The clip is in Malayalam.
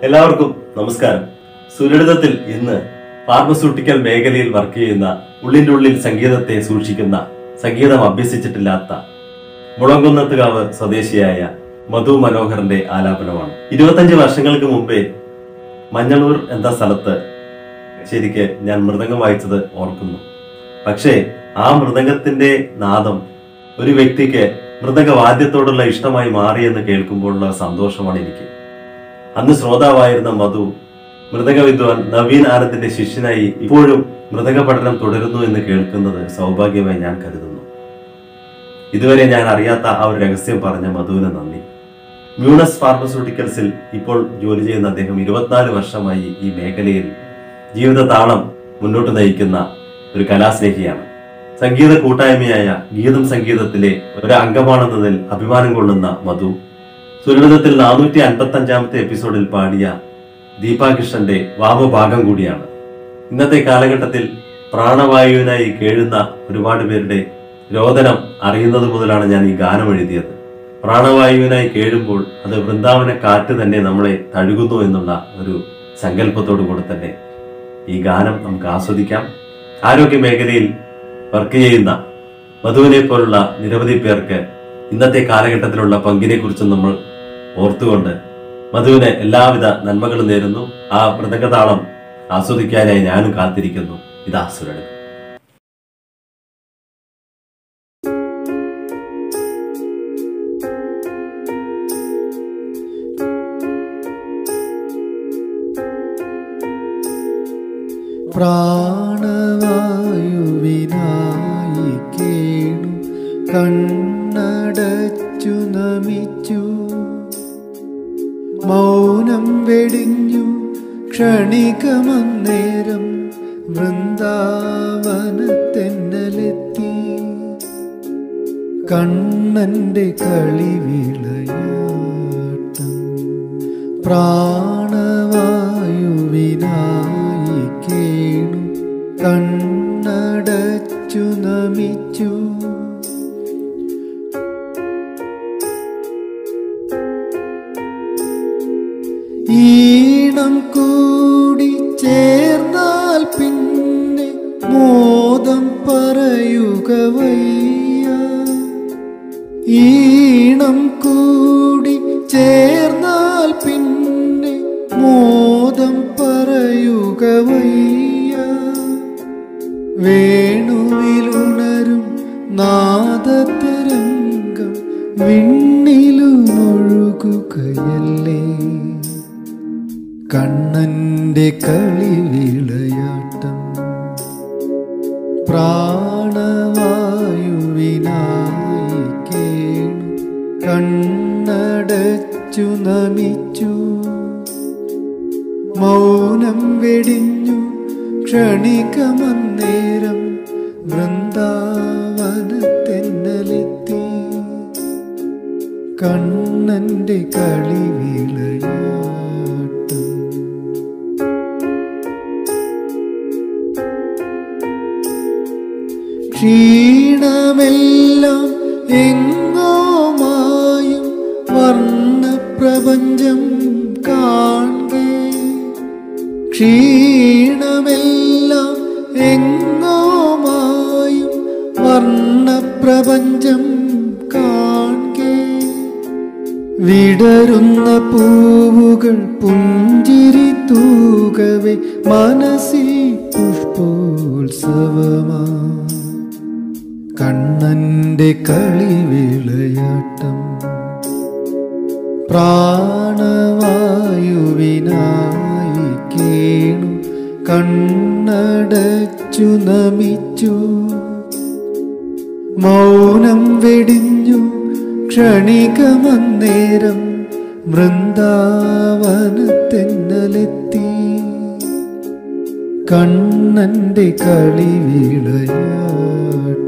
എല്ലാവർക്കും നമസ്കാരം സുലളിതത്തിൽ ഇന്ന് ഫാർമസ്യൂട്ടിക്കൽ മേഖലയിൽ വർക്ക് ചെയ്യുന്ന ഉള്ളിൻ്റെ ഉള്ളിൽ സംഗീതത്തെ സൂക്ഷിക്കുന്ന സംഗീതം അഭ്യസിച്ചിട്ടില്ലാത്ത മുളങ്കുന്നത്തുകാവ് സ്വദേശിയായ മധു മനോഹറിന്റെ ആലാപനമാണ് ഇരുപത്തഞ്ച് വർഷങ്ങൾക്ക് മുമ്പേ മഞ്ഞളൂർ എന്ന സ്ഥലത്ത് ശരിക്ക് ഞാൻ മൃദംഗം വായിച്ചത് ഓർക്കുന്നു പക്ഷേ ആ മൃദംഗത്തിന്റെ നാദം ഒരു വ്യക്തിക്ക് മൃദംഗവാദ്യത്തോടുള്ള ഇഷ്ടമായി മാറിയെന്ന് കേൾക്കുമ്പോഴുള്ള സന്തോഷമാണ് എനിക്ക് അന്ന് ശ്രോതാവായിരുന്ന മധു മൃദംഗ വിദ്വാൻ നവീൻ ആനന്ദിന്റെ ശിഷ്യനായി ഇപ്പോഴും മൃദംഗ പഠനം തുടരുന്നു എന്ന് കേൾക്കുന്നത് സൗഭാഗ്യമായി ഞാൻ കരുതുന്നു ഇതുവരെ ഞാൻ അറിയാത്ത ആ ഒരു രഹസ്യം പറഞ്ഞ മധുവിന് നന്ദി മ്യൂണസ് ഫാർമസ്യൂട്ടിക്കൽസിൽ ഇപ്പോൾ ജോലി ചെയ്യുന്ന അദ്ദേഹം ഇരുപത്തിനാല് വർഷമായി ഈ മേഖലയിൽ ജീവിത താളം മുന്നോട്ട് നയിക്കുന്ന ഒരു കലാസ്നേഹിയാണ് സംഗീത കൂട്ടായ്മയായ ഗീതം സംഗീതത്തിലെ ഒരു അംഗമാണെന്നതിൽ അഭിമാനം കൊള്ളുന്ന മധു സുരളിതത്തിൽ നാനൂറ്റി അൻപത്തി അഞ്ചാമത്തെ എപ്പിസോഡിൽ പാടിയ ദീപാകൃഷ്ണന്റെ വാമഭാഗം കൂടിയാണ് ഇന്നത്തെ കാലഘട്ടത്തിൽ പ്രാണവായുവിനായി കേഴുന്ന ഒരുപാട് പേരുടെ രോദനം അറിയുന്നത് മുതലാണ് ഞാൻ ഈ ഗാനം എഴുതിയത് പ്രാണവായുവിനായി കേഴുമ്പോൾ അത് വൃന്ദാവന കാറ്റ് തന്നെ നമ്മളെ തഴുകുന്നു എന്നുള്ള ഒരു സങ്കല്പത്തോടു കൂടെ തന്നെ ഈ ഗാനം നമുക്ക് ആസ്വദിക്കാം ആരോഗ്യ മേഖലയിൽ വർക്ക് ചെയ്യുന്ന മധുവിനെ പോലുള്ള നിരവധി പേർക്ക് ഇന്നത്തെ കാലഘട്ടത്തിലുള്ള പങ്കിനെ കുറിച്ചും നമ്മൾ ഓർത്തുകൊണ്ട് മധുവിന് എല്ലാവിധ നന്മകളും നേരുന്നു ആ മൃദംഗതാളം ആസ്വദിക്കാനായി ഞാനും കാത്തിരിക്കുന്നു ഇതാ സുരളി പ്രാണവായുവിനായി കേണു കണ്ണടച്ചു നമിച്ചു മൗനം വെടിഞ്ഞു ക്ഷണികമന്നേരം വൃന്ദാവനത്തെന്നലെത്തി കണ്ണന്റെ കളിവിളയാട്ടം പ്രാണവായുവിനായി കേണു കണ്ണടച്ചു നമിച്ചു ഈണം കൂടി ചേർന്നാൽ പിന്നെ മോദം പറയുക വയ്യ ഈണം കൂടി ചേർന്നാൽ പിന്നെ മോദം പറയുക വയ്യ വേണുവിലുണരും നാദതരംഗം വിണ്ണിലുമൊഴുകുകയല്ലേ കണ്ണന്റെ കളിവിളയാട്ടം പ്രാണവായുവിനായി കേണു കണ്ണടച്ചു നമിച്ചു മൗനം വെടിഞ്ഞു ക്ഷണികമന്നേരം വൃന്ദാവനത്തെന്നലെത്തി കണ്ണന്റെ കളിവിളയാട്ടം ക്ഷീണമെല്ലാം എങ്ങോ മായും വർണ്ണപ്രപഞ്ചം കാണേ ക്ഷീണമെല്ലാം എങ്ങോ മായും വർണ്ണപ്രപഞ്ചം കാണേ വിടരുന്ന പൂവുകൾ പുഞ്ചിരി തൂകവേ മനസ്സിൽ പുഷ്പോത്സവമാ കണ്ണന്റെ കളിവിളയാട്ടം പ്രാണവായുവിനായി കേണു കണ്ണടച്ചു നമിച്ചു മൗനം വെടിഞ്ഞു ക്ഷണികമന്നേരം വൃന്ദാവനത്തെന്നലെത്തി കണ്ണന്റെ കളിവിളയാട്ടം